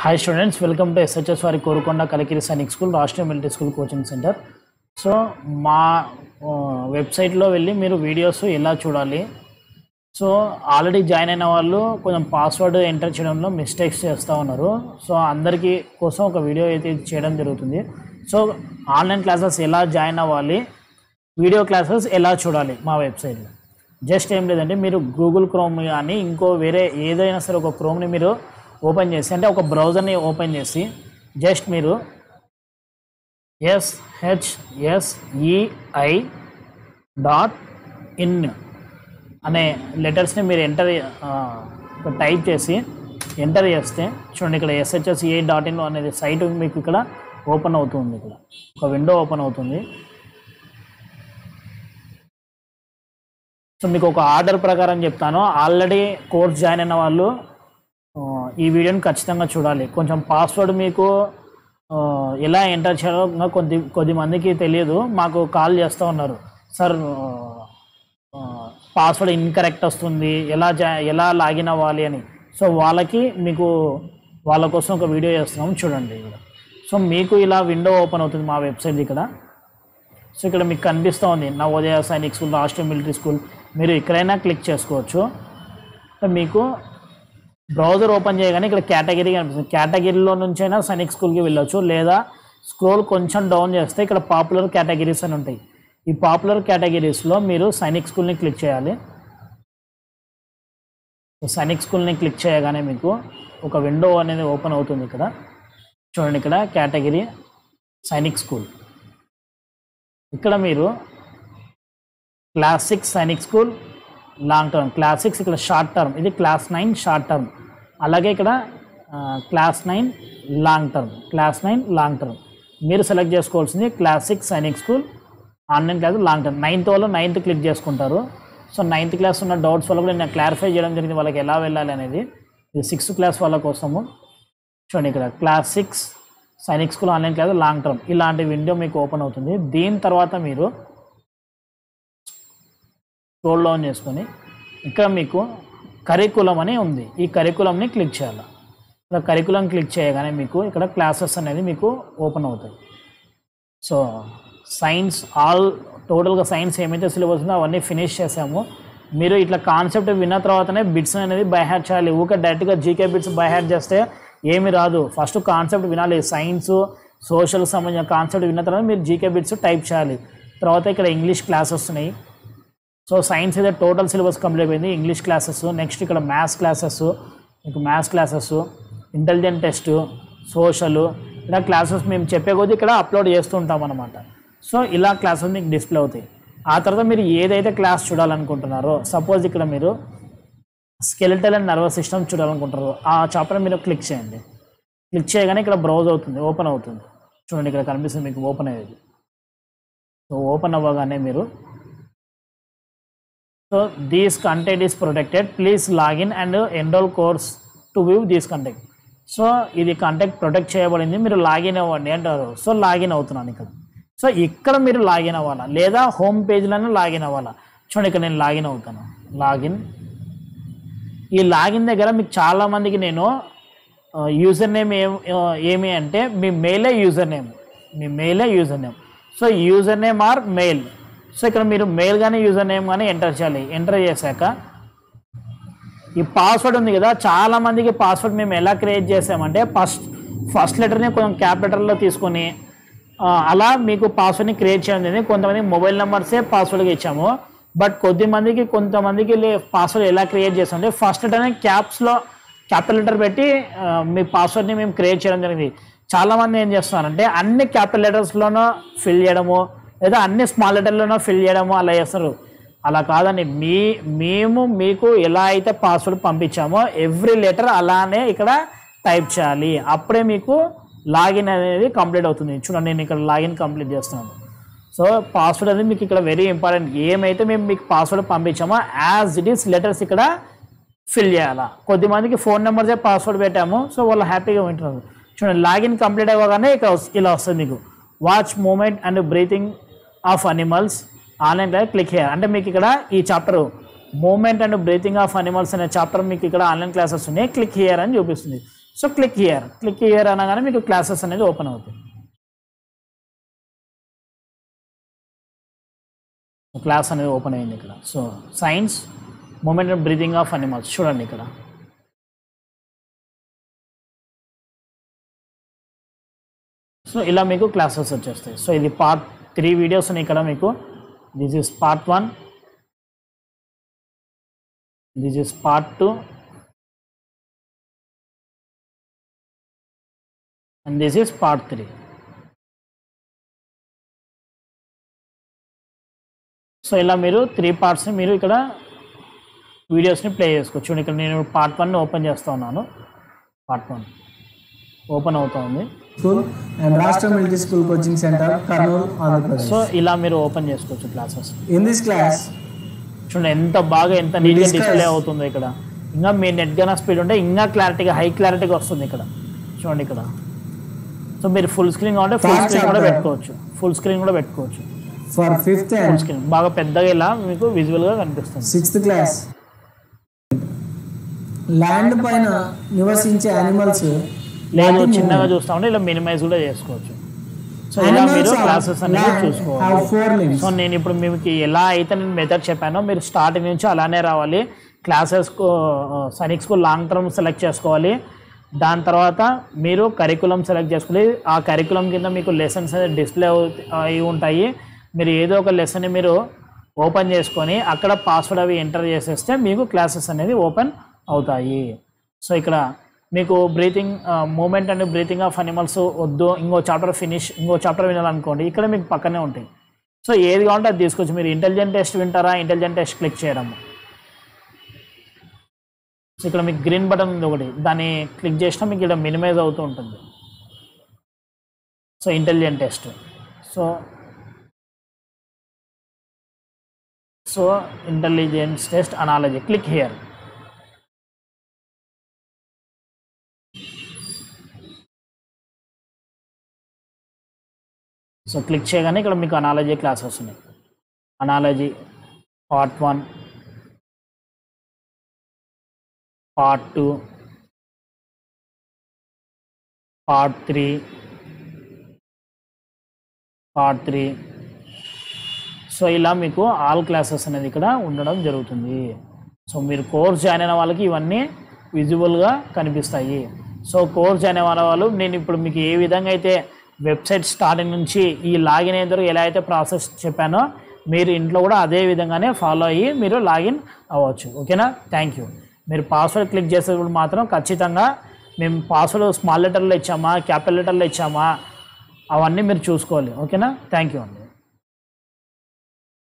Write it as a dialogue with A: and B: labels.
A: Hi students welcome to SHS వారి Korukonda Kalikiri Sainik school Rashtriya military school coaching centre so మా ఆ, వెబ్సైట్లో వెళ్ళి మీరు వీడియోస్ ఎలా చూడాలి సో ఆల్రెడీ జాయిన్ అయిన వాళ్ళు కొంచెం పాస్వర్డ్ ఎంటర్ చేయడంలో మిస్టేక్స్ చేస్తూ ఉన్నారు సో అందరికీ కోసం ఒక వీడియో అయితే చేయడం జరుగుతుంది సో ఆన్లైన్ క్లాసెస్ ఎలా జాయిన్ అవ్వాలి వీడియో క్లాసెస్ ఎలా చూడాలి మా వెబ్సైట్లో జస్ట్ ఏం లేదంటే మీరు గూగుల్ క్రోమ్ కానీ ఇంకో వేరే ఏదైనా సరే ఒక క్రోమ్ని మీరు ఓపెన్ చేసి అంటే ఒక బ్రౌజర్ని ఓపెన్ చేసి జస్ట్ మీరు ఎస్హెచ్ఎస్ఈఐ డాట్ ఇన్ అనే లెటర్స్ని మీరు ఎంటర్ టైప్ చేసి ఎంటర్ చేస్తే చూడండి ఇక్కడ ఎస్హెచ్ఎస్ఈఐ డాట్ ఇన్ అనేది సైట్ మీకు ఇక్కడ ఓపెన్ అవుతుంది ఇక్కడ ఒక విండో ఓపెన్ అవుతుంది సో మీకు ఒక ఆర్డర్ ప్రకారం చెప్తాను ఆల్రెడీ కోర్స్ జాయిన్ అయిన వాళ్ళు ఆ, ఈ వీడియోని ఖచ్చితంగా చూడాలి కొంచెం పాస్వర్డ్ మీకు ఆ, ఎలా ఎంటర్ చేయాలో ఇంకా కొద్ది కొద్ది మందికి తెలియదు మాకు కాల్ చేస్తూ ఉన్నారు సార్ పాస్వర్డ్ ఇన్కరెక్ట్ వస్తుంది ఎలా జా ఎలా లాగిన్ అవ్వాలి అని సో వాళ్ళకి మీకు వాళ్ళ కోసం ఒక వీడియో చేస్తున్నాం చూడండి ఇక్కడ సో మీకు ఇలా విండో ఓపెన్ అవుతుంది మా వెబ్సైట్ ఇక్కడ సో ఇక్కడ మీకు కనిపిస్తూ ఉంది Navodaya Sainik school Rashtriya military school మీరు ఎక్కడైనా క్లిక్ చేసుకోవచ్చు సో మీకు బ్రౌజర్ ఓపెన్ చేయగానే ఇక్కడ కేటగిరీ కనిపిస్తుంది కేటగిరీలో నుంచైనా సైనిక్ స్కూల్కి వెళ్ళొచ్చు లేదా స్క్రోల్ కొంచెం డౌన్ చేస్తే ఇక్కడ పాపులర్ కేటగిరీస్ అని ఉంటాయి ఈ పాపులర్ కేటగిరీస్లో మీరు సైనిక్ స్కూల్ని క్లిక్ చేయాలి సో సైనిక్ స్కూల్ని క్లిక్ చేయగానే మీకు ఒక విండో అనేది ఓపెన్ అవుతుంది ఇక్కడ చూడండి ఇక్కడ కేటగిరీ సైనిక్ స్కూల్ ఇక్కడ మీరు class six Sainik school long term class six ఇక్కడ షార్ట్ టర్మ్ ఇది క్లాస్ నైన్ షార్ట్ టర్మ్ అలాగే ఇక్కడ ఆ, class nine long term class nine long term మీరు సెలెక్ట్ చేసుకోవాల్సింది class six Sainik school online class long term ninth వాళ్ళు నైన్త్ క్లిక్ చేసుకుంటారు so ninth class ఉన్న డౌట్స్ వల్ల కూడా నేను క్లారిఫై చేయడం జరిగింది వాళ్ళకి ఎలా వెళ్ళాలి అనేది ఇది సిక్స్త్ క్లాస్ వాళ్ళ కోసము చూడండి ఇక్కడ class six Sainik school online class long term ఇలాంటి విండో మీకు ఓపెన్ అవుతుంది దీని తర్వాత మీరు స్క్రోల్ డౌన్ చేసుకొని ఇక్కడ మీకు కరికులం అని ఉంది ఈ కరికులంని క్లిక్ చేయాలి ఇక్కడ కరికులం క్లిక్ చేయగానే మీకు ఇక్కడ క్లాసెస్ అనేది మీకు ఓపెన్ అవుతాయి సో సైన్స్ ఆల్ టోటల్గా సైన్స్ ఏమైతే సిలబస్ ఉందో అవన్నీ ఫినిష్ చేసాము మీరు ఇట్లా కాన్సెప్ట్ విన్న తర్వాతనే బిట్స్ అనేది బై హ్యాడ్ చేయాలి ఊకే డైరెక్ట్గా జీకే బిట్స్ బై హ్యాడ్ చేస్తే ఏమి రాదు ఫస్ట్ కాన్సెప్ట్ వినాలి సైన్స్ సోషల్ సంబంధించిన కాన్సెప్ట్ విన్న తర్వాత మీరు జీకే బిట్స్ టైప్ చేయాలి తర్వాత ఇక్కడ ఇంగ్లీష్ క్లాసెస్ ఉన్నాయి సో సైన్స్ అయితే టోటల్ సిలబస్ కంప్లీట్ అయిపోయింది ఇంగ్లీష్ క్లాసెస్ నెక్స్ట్ ఇక్కడ మ్యాథ్స్ క్లాసెస్ మీకు maths classes intelligent test social ఇలా క్లాసెస్ మేము చెప్పే కొద్దీ ఇక్కడ అప్లోడ్ చేస్తూ ఉంటాం అనమాట సో ఇలా క్లాసెస్ మీకు డిస్ప్లే అవుతాయి ఆ తర్వాత మీరు ఏదైతే క్లాస్ చూడాలనుకుంటున్నారో సపోజ్ ఇక్కడ మీరు స్కెలిటల్ అండ్ నర్వస్ సిస్టమ్ చూడాలనుకుంటారు ఆ చాప్టర్ మీరు క్లిక్ చేయండి క్లిక్ చేయగానే ఇక్కడ బ్రౌజ్ అవుతుంది ఓపెన్ అవుతుంది చూడండి ఇక్కడ కనిపిస్తుంది మీకు ఓపెన్ అయ్యేది సో ఓపెన్ అవ్వగానే మీరు so these content is protected please login and enrol course to view these content so ఇది కంటెంట్ ప్రొటెక్ట్ చేయబడింది మీరు లాగిన్ అవ్వండి అంటారు సో లాగిన్ అవుతున్నాను ఇక్కడ సో ఇక్కడ మీరు లాగిన్ అవ్వాలా లేదా హోమ్ పేజ్లోనే లాగిన్ అవ్వాలా చూడండి ఇక్కడ నేను లాగిన్ అవుతాను లాగిన్ ఈ లాగిన్ దగ్గర మీకు చాలామందికి నేను యూజర్ నేమ్ ఏం ఆ, ఏమి అంటే మీ మెయిలే యూజర్ నేమ్ మీ మెయిలే user name so user name or mail so ఇక్కడ మీరు మెయిల్ కానీ యూజర్ నేమ్ కానీ ఎంటర్ చేయాలి ఎంటర్ చేశాక ఈ పాస్వర్డ్ ఉంది కదా చాలా మందికి పాస్వర్డ్ మేము ఎలా క్రియేట్ చేసామంటే ఫస్ట్ ఫస్ట్ లెటర్ని కొంచెం క్యాప్ లెటర్లో తీసుకొని ఆ, అలా మీకు పాస్వర్డ్ని క్రియేట్ చేయడం జరిగింది కొంతమంది మొబైల్ నెంబర్సే పాస్వర్డ్గా ఇచ్చాము బట్ కొద్ది మందికి కొంతమందికి పాస్వర్డ్ ఎలా క్రియేట్ చేస్తామంటే ఫస్ట్ లెటర్ని క్యాప్స్లో క్యాపిటల్ లెటర్ పెట్టి ఆ, మీ పాస్వర్డ్ని మేము క్రియేట్ చేయడం జరిగింది చాలామంది ఏం చేస్తున్నారంటే అన్ని క్యాపిటల్ లెటర్స్లోనో ఫిల్ చేయడము లేదా అన్ని స్మాల్ లెటర్లోనో ఫిల్ చేయడము అలా చేస్తారు అలా కాదండి మీ మేము మీకు ఎలా అయితే పాస్వర్డ్ పంపించామో ఎవ్రీ లెటర్ అలానే ఇక్కడ టైప్ చేయాలి అప్పుడే మీకు లాగిన్ అనేది కంప్లీట్ అవుతుంది చూడండి నేను ఇక్కడ లాగిన్ కంప్లీట్ చేస్తున్నాను సో పాస్వర్డ్ అనేది మీకు ఇక్కడ వెరీ ఇంపార్టెంట్ ఏమైతే మేము మీకు పాస్వర్డ్ పంపించామో యాజ్ ఇట్ ఈస్ లెటర్స్ ఇక్కడ ఫిల్ చేయాలా కొద్దిమందికి ఫోన్ నెంబర్సే పాస్వర్డ్ పెట్టాము సో వాళ్ళు హ్యాపీగా వింటున్నారు చూడండి లాగిన్ కంప్లీట్ అవ్వగానే ఇక్కడ వస్- ఇలా వస్తుంది మీకు watch movement and breathing of animals online click చేయాలి అంటే మీకు ఇక్కడ ఈ chapter movement and breathing of animals అనే చాప్టర్ మీకు ఇక్కడ ఆన్లైన్ క్లాసెస్ ఉన్నాయి క్లిక్ హియర్ అని చూపిస్తుంది so click here click here అనగానే మీకు క్లాసెస్ అనేది ఓపెన్ అవుతాయి క్లాస్ అనేది ఓపెన్ అయింది ఇక్కడ so science movement and breathing of animals చూడండి ఇక్కడ సో ఇలా మీకు క్లాసెస్ వచ్చేస్తాయి సో ఇది పార్ట్ త్రీ వీడియోస్ ఉన్నాయి ఇక్కడ మీకు this is part one this is part two and this is part three so ఇలా మీరు త్రీ పార్ట్స్ని మీరు ఇక్కడ వీడియోస్ని ప్లే చేసుకోవచ్చు చూడండి ఇక్కడ నేను పార్ట్ వన్ ఓపెన్ చేస్తూ ఉన్నాను పార్ట్ వన్ ఓపెన్ అవుతా ఉంది
B: స్కూల్ అండ్ రాష్ట్ర military school coaching centre Kurnool Andhra Pradesh
A: so ఇలా మీరు ఓపెన్ చేసుకోవచ్చు క్లాసెస్
B: ఇన్ దిస్ క్లాస్
A: చూడండి ఎంత బాగా ఎంత నీట్గా
B: discuss-
A: డిస్ప్లే అవుతుందో ఇక్కడ ఇంకా మీ నెట్ గన స్పీడ్ ఉంటే ఇంకా క్లారిటీగా హై క్లారిటీగా వస్తుంది ఇక్కడ చూడండి ఇక్కడ సో మీరు ఫుల్ స్క్రీన్ కావాలంటే ఫుల్
B: Fast
A: స్క్రీన్ కూడా
B: chapter.
A: పెట్టుకోవచ్చు ఫుల్ స్క్రీన్ కూడా పెట్టుకోవచ్చు
B: for fifth
A: full
B: and
A: screen బాగా పెద్దగా ఇలా మీకు విజువల్గా కనిపిస్తుంది
B: సిక్స్త్ క్లాస్ ల్యాండ్ పైన నివసించే యానిమల్స్
A: లేదు చిన్నగా చూస్తా ఉంటే ఇలా మినిమైజ్ కూడా చేసుకోవచ్చు సో ఇలా మీరు క్లాసెస్ అనేది చూసుకోవాలి
B: ఫోర్ లిమ్స్
A: సో నేను ఇప్పుడు మీకు ఎలా అయితే నేను మెథడ్ చెప్పానో మీరు స్టార్టింగ్ నుంచి అలానే రావాలి క్లాసెస్కు సైనిక్స్కు లాంగ్ టర్మ్ సెలెక్ట్ చేసుకోవాలి దాని తర్వాత మీరు కరికులం సెలెక్ట్ చేసుకోవాలి ఆ కరికులం కింద మీకు లెసన్స్ అనేది డిస్ప్లే అయి ఉంటాయి మీరు ఏదో ఒక లెసన్ని మీరు ఓపెన్ చేసుకొని అక్కడ పాస్వర్డ్ అవి ఎంటర్ చేసేస్తే మీకు క్లాసెస్ అనేది ఓపెన్ అవుతాయి సో ఇక్కడ మీకు breathing movement and breathing of animals వద్దు ఇంకో చాప్టర్ ఫినిష్ ఇంకో చాప్టర్ వినాలనుకోండి ఇక్కడ మీకు పక్కనే ఉంటాయి సో ఏది కావాలంటే అది తీసుకోవచ్చు మీరు ఇంటెలిజెంట్ టెస్ట్ వింటారా ఇంటెలిజెంట్ టెస్ట్ క్లిక్ చేయడం సో ఇక్కడ మీకు గ్రీన్ బటన్ ఉంది ఒకటి దాన్ని క్లిక్ చేసినా మీకు ఇక్కడ మినిమైజ్ అవుతూ ఉంటుంది so intelligent test so so intelligence test analogy click here so click చేయగానే ఇక్కడ మీకు అనాలజీ క్లాసెస్ ఉన్నాయి analogy part one part two part three part three so ఇలా మీకు ఆల్ క్లాసెస్ అనేది ఇక్కడ ఉండడం జరుగుతుంది సో మీరు కోర్స్ జాయిన్ అయిన వాళ్ళకి ఇవన్నీ విజువల్గా కనిపిస్తాయి సో కోర్స్ జాయిన్ అయిన వాళ్ళు నేను ఇప్పుడు మీకు ఏ విధంగా అయితే వెబ్సైట్ స్టార్టింగ్ నుంచి ఈ లాగిన్ అయ్యేంత వరకు ఎలా అయితే ప్రాసెస్ చెప్పానో మీరు ఇంట్లో కూడా అదే విధంగానే ఫాలో అయ్యి మీరు లాగిన్ అవ్వచ్చు ఓకేనా థ్యాంక్ యూ మీరు పాస్వర్డ్ క్లిక్ చేసేటప్పుడు మాత్రం ఖచ్చితంగా మేము పాస్వర్డ్ స్మాల్ లెటర్లో ఇచ్చామా క్యాపిటల్ లెటర్లో ఇచ్చామా అవన్నీ మీరు చూసుకోవాలి ఓకేనా థ్యాంక్ యూ అండి